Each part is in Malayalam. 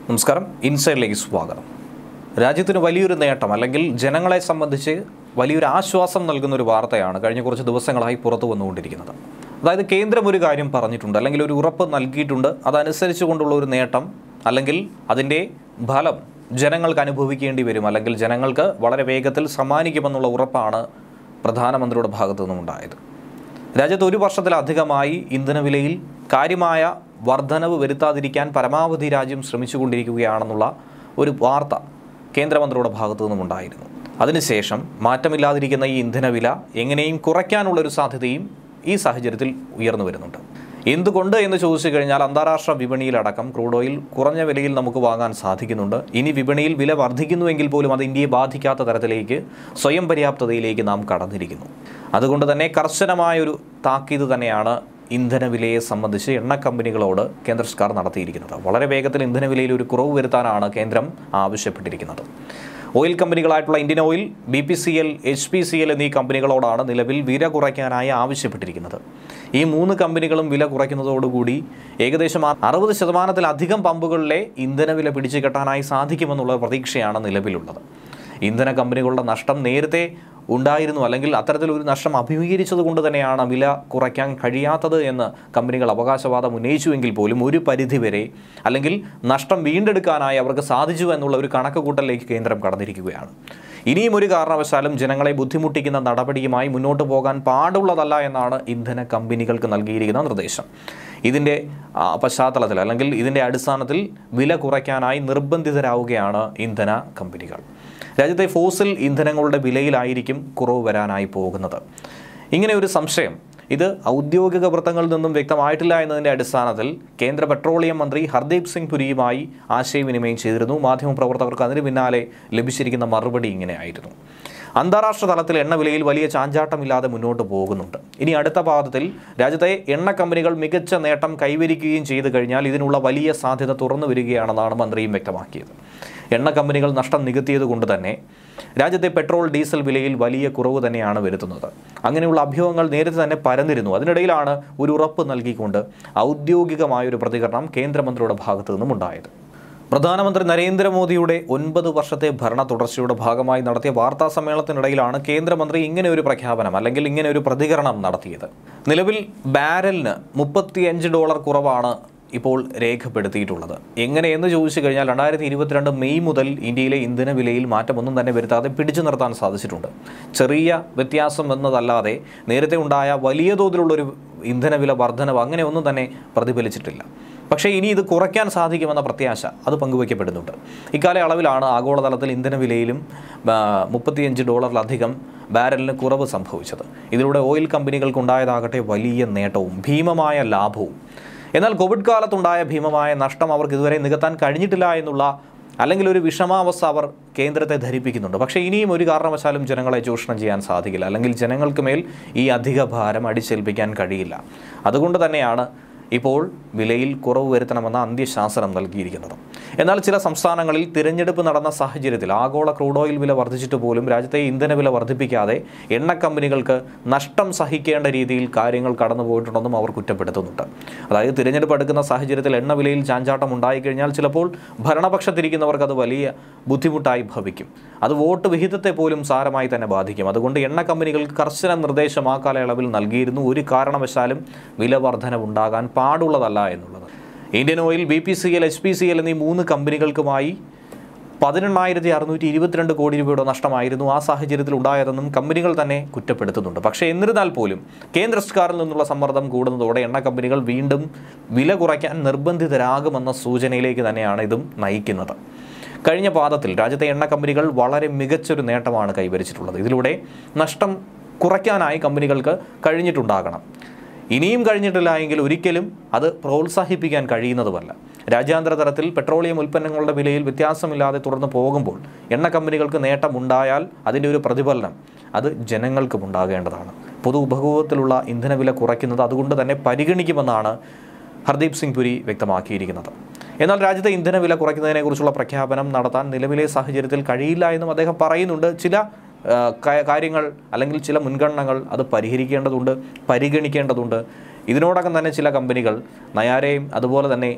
നമസ്കാരം ഇൻസൈഡിലേക്ക് സ്വാഗതം രാജ്യത്തിന് വലിയൊരു നേട്ടം അല്ലെങ്കിൽ ജനങ്ങളെ സംബന്ധിച്ച് വലിയൊരു ആശ്വാസം നൽകുന്ന ഒരു വാർത്തയാണ് കഴിഞ്ഞ കുറച്ച് ദിവസങ്ങളായി പുറത്തു വന്നുകൊണ്ടിരിക്കുന്നത് അതായത് കേന്ദ്രം ഒരു കാര്യം പറഞ്ഞിട്ടുണ്ട് അല്ലെങ്കിൽ ഒരു ഉറപ്പ് നൽകിയിട്ടുണ്ട് അതനുസരിച്ച് കൊണ്ടുള്ള ഒരു നേട്ടം അല്ലെങ്കിൽ അതിൻ്റെ ഫലം ജനങ്ങൾക്ക് അനുഭവിക്കേണ്ടി വരും അല്ലെങ്കിൽ ജനങ്ങൾക്ക് വളരെ വേഗത്തിൽ സമ്മാനിക്കുമെന്നുള്ള ഉറപ്പാണ് പ്രധാനമന്ത്രിയുടെ ഭാഗത്തു നിന്നുണ്ടായത് രാജ്യത്ത് ഒരു വർഷത്തിലധികമായി ഇന്ധനവിലയിൽ കാര്യമായ വർധനവ് വരുത്താതിരിക്കാൻ പരമാവധി രാജ്യം ശ്രമിച്ചുകൊണ്ടിരിക്കുകയാണെന്നുള്ള ഒരു വാർത്ത കേന്ദ്രമന്ത്രിയുടെ ഭാഗത്തു നിന്നുമുണ്ടായിരുന്നു അതിനുശേഷം മാറ്റമില്ലാതിരിക്കുന്ന ഈ ഇന്ധനവില എങ്ങനെയും കുറയ്ക്കാനുള്ള ഒരു സാധ്യതയും ഈ സാഹചര്യത്തിൽ ഉയർന്നു വരുന്നുണ്ട് എന്തുകൊണ്ട് എന്ന് ചോദിച്ചു കഴിഞ്ഞാൽ അന്താരാഷ്ട്ര വിപണിയിലടക്കം ക്രൂഡ് ഓയിൽ കുറഞ്ഞ വിലയിൽ നമുക്ക് വാങ്ങാൻ സാധിക്കുന്നുണ്ട് ഇനി വിപണിയിൽ വില വർദ്ധിക്കുന്നുവെങ്കിൽ പോലും അത് ഇന്ത്യയെ ബാധിക്കാത്ത തരത്തിലേക്ക് സ്വയം പര്യാപ്തതയിലേക്ക് നാം കടന്നിരിക്കുന്നു അതുകൊണ്ട് തന്നെ കർശനമായൊരു താക്കീത് തന്നെയാണ് ഇന്ധനവിലയെ സംബന്ധിച്ച് എണ്ണ കമ്പനികളോട് കേന്ദ്ര സർക്കാർ നടത്തിയിരിക്കുന്നത് വളരെ വേഗത്തിൽ ഇന്ധനവിലയിൽ ഒരു കുറവ് വരുത്താനാണ് കേന്ദ്രം ആവശ്യപ്പെട്ടിരിക്കുന്നത് ഓയിൽ കമ്പനികളായിട്ടുള്ള Indian oil B P C L H P C L എന്നീ കമ്പനികളോടാണ് നിലവിൽ വില കുറയ്ക്കാനായി ആവശ്യപ്പെട്ടിരിക്കുന്നത് ഈ മൂന്ന് കമ്പനികളും വില കുറയ്ക്കുന്നതോടുകൂടി ഏകദേശം അറുപത് ശതമാനത്തിലധികം പമ്പുകളിലെ ഇന്ധനവില പിടിച്ചു കെട്ടാനായി സാധിക്കുമെന്നുള്ള പ്രതീക്ഷയാണ് നിലവിലുള്ളത് ഇന്ധന കമ്പനികളുടെ നഷ്ടം നേരത്തെ ഉണ്ടായിരുന്നു അല്ലെങ്കിൽ അത്തരത്തിലൊരു നഷ്ടം അഭിമുഖീകരിച്ചത് കൊണ്ട് തന്നെയാണ് വില കുറയ്ക്കാൻ കഴിയാത്തത് എന്ന് കമ്പനികൾ അവകാശവാദം ഉന്നയിച്ചുവെങ്കിൽ പോലും ഒരു പരിധിവരെ അല്ലെങ്കിൽ നഷ്ടം വീണ്ടെടുക്കാനായി അവർക്ക് സാധിച്ചു എന്നുള്ള ഒരു കണക്കുകൂട്ടലിലേക്ക് കേന്ദ്രം കടന്നിരിക്കുകയാണ് ഇനിയും ഒരു കാരണവശാലും ജനങ്ങളെ ബുദ്ധിമുട്ടിക്കുന്ന നടപടിയുമായി മുന്നോട്ട് പോകാൻ പാടുള്ളതല്ല എന്നാണ് ഇന്ധന കമ്പനികൾക്ക് നൽകിയിരിക്കുന്ന നിർദ്ദേശം ഇതിൻ്റെ ആ, പശ്ചാത്തലത്തിൽ അല്ലെങ്കിൽ ഇതിൻ്റെ അടിസ്ഥാനത്തിൽ വില കുറയ്ക്കാനായി നിർബന്ധിതരാവുകയാണ് ഇന്ധന കമ്പനികൾ രാജ്യത്തെ ഫോസിൽ ഇന്ധനങ്ങളുടെ വിലയിലായിരിക്കും കുറവ് വരാനായി പോകുന്നത് ഇങ്ങനെ ഒരു സംശയം ഇത് ഔദ്യോഗിക വൃത്തങ്ങളിൽ നിന്നും വ്യക്തമായിട്ടില്ല എന്നതിൻ്റെ അടിസ്ഥാനത്തിൽ കേന്ദ്ര പെട്രോളിയം മന്ത്രി ഹർദീപ് സിംഗ് പുരിയുമായി ആശയവിനിമയം ചെയ്തിരുന്നു മാധ്യമപ്രവർത്തകർക്ക് അതിന് പിന്നാലെ ലഭിച്ചിരിക്കുന്ന മറുപടി ഇങ്ങനെയായിരുന്നു അന്താരാഷ്ട്ര തലത്തിൽ എണ്ണ വിലയിൽ വലിയ ചാഞ്ചാട്ടമില്ലാതെ മുന്നോട്ട് പോകുന്നുണ്ട് ഇനി അടുത്ത പാദത്തിൽ രാജ്യത്തെ എണ്ണ കമ്പനികൾ മികച്ച നേട്ടം കൈവരിക്കുകയും ചെയ്തു കഴിഞ്ഞാൽ ഇതിനുള്ള വലിയ സാധ്യത തുറന്നു വരികയാണെന്നാണ് മന്ത്രിയും വ്യക്തമാക്കിയത് എണ്ണ കമ്പനികൾ നഷ്ടം നികത്തിയത് കൊണ്ട് തന്നെ രാജ്യത്തെ പെട്രോൾ ഡീസൽ വിലയിൽ വലിയ കുറവ് തന്നെയാണ് വരുത്തുന്നത് അങ്ങനെയുള്ള അഭ്യൂഹങ്ങൾ നേരത്തെ തന്നെ പരന്നിരുന്നു അതിനിടയിലാണ് ഒരു ഉറപ്പ് നൽകിക്കൊണ്ട് ഔദ്യോഗികമായൊരു പ്രതികരണം കേന്ദ്രമന്ത്രിയുടെ ഭാഗത്തു നിന്നും ഉണ്ടായത് പ്രധാനമന്ത്രി നരേന്ദ്രമോദിയുടെ ഒൻപത് വർഷത്തെ ഭരണ തുടർച്ചയുടെ ഭാഗമായി നടത്തിയ വാർത്താ സമ്മേളനത്തിനിടയിലാണ് കേന്ദ്രമന്ത്രി ഇങ്ങനെ ഒരു പ്രഖ്യാപനം അല്ലെങ്കിൽ ഇങ്ങനെ ഒരു പ്രതികരണം നടത്തിയത് നിലവിൽ ബാരലിന് മുപ്പത്തിയഞ്ച് ഡോളർ കുറവാണ് ഇപ്പോൾ രേഖപ്പെടുത്തിയിട്ടുള്ളത് എങ്ങനെയെന്ന് ചോദിച്ചു കഴിഞ്ഞാൽ രണ്ടായിരത്തി ഇരുപത്തിരണ്ട് മെയ് മുതൽ ഇന്ത്യയിലെ ഇന്ധന വിലയിൽ മാറ്റമൊന്നും തന്നെ വരുത്താതെ പിടിച്ചു നിർത്താൻ സാധിച്ചിട്ടുണ്ട് ചെറിയ വ്യത്യാസം എന്നതല്ലാതെ നേരത്തെ ഉണ്ടായ വലിയ തോതിലുള്ളൊരു ഇന്ധനവില വർധനവ് അങ്ങനെ ഒന്നും തന്നെ പ്രതിഫലിച്ചിട്ടില്ല പക്ഷേ ഇനി ഇത് കുറയ്ക്കാൻ സാധിക്കുമെന്ന പ്രത്യാശ അത് പങ്കുവയ്ക്കപ്പെടുന്നുണ്ട് ഇക്കാലയളവിലാണ് ആഗോളതലത്തിൽ ഇന്ധനവിലയിലും ആ, മുപ്പത്തിയഞ്ച് ഡോളറിലധികം ബാരലിന് കുറവ് സംഭവിച്ചത് ഇതിലൂടെ ഓയിൽ കമ്പനികൾക്കുണ്ടായതാകട്ടെ വലിയ നേട്ടവും ഭീമമായ ലാഭവും എന്നാൽ കോവിഡ് കാലത്തുണ്ടായ ഭീമമായ നഷ്ടം അവർക്ക് ഇതുവരെ നികത്താൻ കഴിഞ്ഞിട്ടില്ല എന്നുള്ള അല്ലെങ്കിൽ ഒരു വിഷമാവസ്ഥ അവർ കേന്ദ്രത്തെ ധരിപ്പിക്കുന്നുണ്ട് പക്ഷേ ഇനിയും ഒരു കാരണവശാലും ജനങ്ങളെ ചൂഷണം ചെയ്യാൻ സാധിക്കില്ല അല്ലെങ്കിൽ ജനങ്ങൾക്ക് മേൽ ഈ അധിക ഭാരം അടിച്ചേൽപ്പിക്കാൻ കഴിയില്ല അതുകൊണ്ട് തന്നെയാണ് ഇപ്പോൾ വിലയിൽ കുറവ് വരുത്തണമെന്ന അന്ത്യശാസനം നൽകിയിരിക്കുന്നത് എന്നാൽ ചില സംസ്ഥാനങ്ങളിൽ തിരഞ്ഞെടുപ്പ് നടന്ന സാഹചര്യത്തിൽ ആഗോള ക്രൂഡ് ഓയിൽ വില വർദ്ധിച്ചിട്ട് പോലും രാജ്യത്തെ ഇന്ധന വില വർദ്ധിപ്പിക്കാതെ എണ്ണ കമ്പനികൾക്ക് നഷ്ടം സഹിക്കേണ്ട രീതിയിൽ കാര്യങ്ങൾ കടന്നുപോയിട്ടുണ്ടെന്നും അവർ കുറ്റപ്പെടുത്തുന്നുണ്ട് അതായത് തിരഞ്ഞെടുപ്പ് എടുക്കുന്ന സാഹചര്യത്തിൽ എണ്ണ വിലയിൽ ചാഞ്ചാട്ടം ഉണ്ടായിക്കഴിഞ്ഞാൽ ചിലപ്പോൾ ഭരണപക്ഷത്തിരിക്കുന്നവർക്ക് അത് വലിയ ബുദ്ധിമുട്ടായി ഭവിക്കും അത് വോട്ട് വിഹിതത്തെ പോലും സാരമായി തന്നെ ബാധിക്കും അതുകൊണ്ട് എണ്ണ കമ്പനികൾക്ക് കർശന നിർദ്ദേശം ആ കാലയളവിൽ നൽകിയിരുന്നു ഒരു കാരണവശാലും വില വർധനവുണ്ടാകാൻ പാടുള്ളതല്ല എന്നുള്ളത് Indian oil B P C L H P C L എന്നീ മൂന്ന് കമ്പനികൾക്കുമായി പതിനെണ്ണായിരത്തി അറുന്നൂറ്റി ഇരുപത്തിരണ്ട് കോടി രൂപയുടെ നഷ്ടമായിരുന്നു ആ സാഹചര്യത്തിൽ ഉണ്ടായതെന്നും കമ്പനികൾ തന്നെ കുറ്റപ്പെടുത്തുന്നുണ്ട് പക്ഷേ എന്നിരുന്നാൽ പോലും കേന്ദ്ര സർക്കാരിൽ നിന്നുള്ള സമ്മർദ്ദം കൂടുന്നതോടെ എണ്ണ കമ്പനികൾ വീണ്ടും വില കുറയ്ക്കാൻ നിർബന്ധിതരാകുമെന്ന സൂചനയിലേക്ക് തന്നെയാണ് ഇതും നയിക്കുന്നത് കഴിഞ്ഞ പാദത്തിൽ രാജ്യത്തെ എണ്ണ കമ്പനികൾ വളരെ മികച്ചൊരു നേട്ടമാണ് കൈവരിച്ചിട്ടുള്ളത് ഇതിലൂടെ നഷ്ടം കുറയ്ക്കാനായി കമ്പനികൾക്ക് കഴിഞ്ഞിട്ടുണ്ടാകണം ഇനിയും കഴിഞ്ഞിട്ടില്ല എങ്കിൽ ഒരിക്കലും അത് പ്രോത്സാഹിപ്പിക്കാൻ കഴിയുന്നതുമല്ല രാജ്യാന്തര തലത്തിൽ പെട്രോളിയം ഉൽപ്പന്നങ്ങളുടെ വിലയിൽ വ്യത്യാസമില്ലാതെ തുടർന്ന് പോകുമ്പോൾ എണ്ണ കമ്പനികൾക്ക് നേട്ടമുണ്ടായാൽ അതിൻ്റെ ഒരു പ്രതിഫലനം അത് ജനങ്ങൾക്കും ഉണ്ടാകേണ്ടതാണ് പൊതു ഉപഭോഗത്തിലുള്ള ഇന്ധനവില കുറയ്ക്കുന്നത് അതുകൊണ്ട് തന്നെ പരിഗണിക്കുമെന്നാണ് ഹർദീപ് സിംഗ് പുരി വ്യക്തമാക്കിയിരിക്കുന്നത് എന്നാൽ രാജ്യത്തെ ഇന്ധനവില കുറയ്ക്കുന്നതിനെക്കുറിച്ചുള്ള പ്രഖ്യാപനം നടത്താൻ നിലവിലെ സാഹചര്യത്തിൽ കഴിയില്ല എന്നും അദ്ദേഹം പറയുന്നുണ്ട് ചില ആ, ക- കാര്യങ്ങൾ അല്ലെങ്കിൽ ചില മുൻഗണനകൾ അത് പരിഹരിക്കേണ്ടതുണ്ട് പരിഗണിക്കേണ്ടതുണ്ട് ഇതിനോടകം തന്നെ ചില കമ്പനികൾ നയാരെയും അതുപോലെ തന്നെ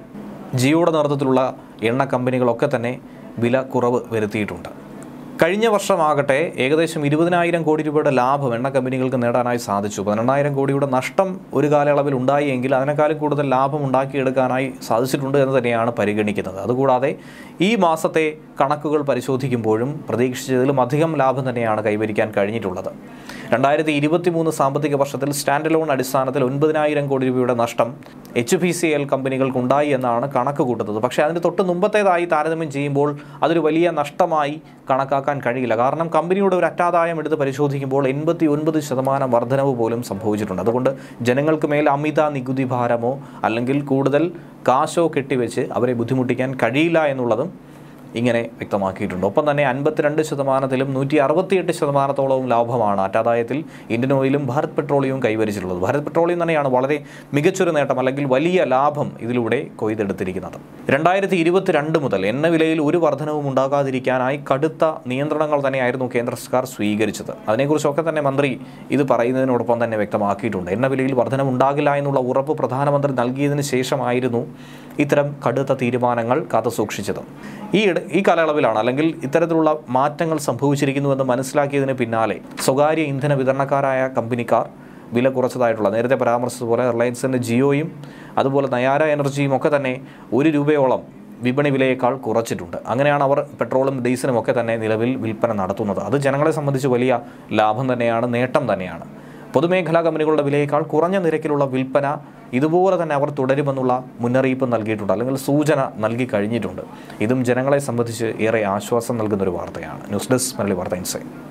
ജിയോയുടെ നേതൃത്വത്തിലുള്ള എണ്ണ കമ്പനികളൊക്കെ തന്നെ വില കുറവ് വരുത്തിയിട്ടുണ്ട് കഴിഞ്ഞ വർഷമാകട്ടെ ഏകദേശം ഇരുപതിനായിരം കോടി രൂപയുടെ ലാഭം എണ്ണ കമ്പനികൾക്ക് നേടാനായി സാധിച്ചു പതിനെണ്ണായിരം കോടിയുടെ നഷ്ടം ഒരു കാലയളവിൽ ഉണ്ടായി എങ്കിൽ അതിനേക്കാളും കൂടുതൽ ലാഭം ഉണ്ടാക്കിയെടുക്കാനായി സാധിച്ചിട്ടുണ്ട് എന്ന് തന്നെയാണ് പരിഗണിക്കുന്നത് അതുകൂടാതെ ഈ മാസത്തെ കണക്കുകൾ പരിശോധിക്കുമ്പോഴും പ്രതീക്ഷിച്ചതിലും അധികം ലാഭം തന്നെയാണ് കൈവരിക്കാൻ കഴിഞ്ഞിട്ടുള്ളത് രണ്ടായിരത്തി ഇരുപത്തി മൂന്ന് സാമ്പത്തിക വർഷത്തിൽ സ്റ്റാൻഡ് ലോൺ അടിസ്ഥാനത്തിൽ ഒൻപതിനായിരം കോടി രൂപയുടെ നഷ്ടം എച്ച് പി സി എൽ കമ്പനികൾക്കുണ്ടായി എന്നാണ് കണക്ക് കൂട്ടുന്നത് പക്ഷേ അതിന് തൊട്ട് മുമ്പത്തേതായി താരതമ്യം ചെയ്യുമ്പോൾ അതൊരു വലിയ നഷ്ടമായി കണക്കാക്കാൻ കഴിയില്ല കാരണം കമ്പനിയുടെ ഒരു അറ്റാദായം എടുത്ത് പരിശോധിക്കുമ്പോൾ എൺപത്തി ഒൻപത് ശതമാനം വർധനവ് പോലും സംഭവിച്ചിട്ടുണ്ട് അതുകൊണ്ട് ജനങ്ങൾക്ക് മേൽ അമിത നികുതി ഭാരമോ അല്ലെങ്കിൽ കൂടുതൽ കാശോ കെട്ടിവെച്ച് അവരെ ബുദ്ധിമുട്ടിക്കാൻ കഴിയില്ല എന്നുള്ളതും ഇങ്ങനെ വ്യക്തമാക്കിയിട്ടുണ്ട് ഒപ്പം തന്നെ അൻപത്തിരണ്ട് ശതമാനത്തിലും നൂറ്റി അറുപത്തിയെട്ട് ശതമാനത്തോളവും ലാഭമാണ് അറ്റാദായത്തിൽ ഇന്ത്യൻ ഓയിലും ഭാരത് പെട്രോളിയവും കൈവരിച്ചിട്ടുള്ളത് ഭാരത് പെട്രോളിയം തന്നെയാണ് വളരെ മികച്ചൊരു നേട്ടം അല്ലെങ്കിൽ വലിയ ലാഭം ഇതിലൂടെ കൊയ്തെടുത്തിരിക്കുന്നത് രണ്ടായിരത്തി ഇരുപത്തിരണ്ട് മുതൽ എണ്ണ വിലയിൽ ഒരു വർധനവും ഉണ്ടാകാതിരിക്കാനായി കടുത്ത നിയന്ത്രണങ്ങൾ തന്നെയായിരുന്നു കേന്ദ്ര സർക്കാർ സ്വീകരിച്ചത് അതിനെക്കുറിച്ചൊക്കെ തന്നെ മന്ത്രി ഇത് പറയുന്നതിനോടൊപ്പം തന്നെ വ്യക്തമാക്കിയിട്ടുണ്ട് എണ്ണ വിലയിൽ വർധനം ഉണ്ടാകില്ല എന്നുള്ള ഉറപ്പ് പ്രധാനമന്ത്രി നൽകിയതിന് ശേഷമായിരുന്നു ഇത്തരം കടുത്ത തീരുമാനങ്ങൾ കാത്തുസൂക്ഷിച്ചത് ഈ ഇട- ഈ കാലയളവിലാണ് അല്ലെങ്കിൽ ഇത്തരത്തിലുള്ള മാറ്റങ്ങൾ സംഭവിച്ചിരിക്കുന്നുവെന്ന് മനസ്സിലാക്കിയതിന് പിന്നാലെ സ്വകാര്യ ഇന്ധന വിതരണക്കാരായ കമ്പനിക്കാർ വില കുറച്ചതായിട്ടുള്ള നേരത്തെ പരാമർശിച്ചതുപോലെ റിലയൻസിൻ്റെ ജിയോയും അതുപോലെ നയാര എനർജിയും ഒക്കെ തന്നെ ഒരു രൂപയോളം വിപണി വിലയേക്കാൾ കുറച്ചിട്ടുണ്ട് അങ്ങനെയാണ് അവർ പെട്രോളും ഡീസലും ഒക്കെ തന്നെ നിലവിൽ വിൽപ്പന നടത്തുന്നത് അത് ജനങ്ങളെ സംബന്ധിച്ച് വലിയ ലാഭം തന്നെയാണ് നേട്ടം തന്നെയാണ് പൊതുമേഖലാ കമ്പനികളുടെ വിലയേക്കാൾ കുറഞ്ഞ നിരക്കിലുള്ള വിൽപ്പന ഇതുപോലെ തന്നെ അവർ തുടരുമെന്നുള്ള മുന്നറിയിപ്പ് നൽകിയിട്ടുണ്ട് അല്ലെങ്കിൽ സൂചന നൽകി കഴിഞ്ഞിട്ടുണ്ട് ഇതും ജനങ്ങളെ സംബന്ധിച്ച് ഏറെ ആശ്വാസം നൽകുന്ന ഒരു വാർത്തയാണ് ന്യൂസ് ഡെസ്ക് മലയാളി വാർത്ത ഇൻസൈറ്റ്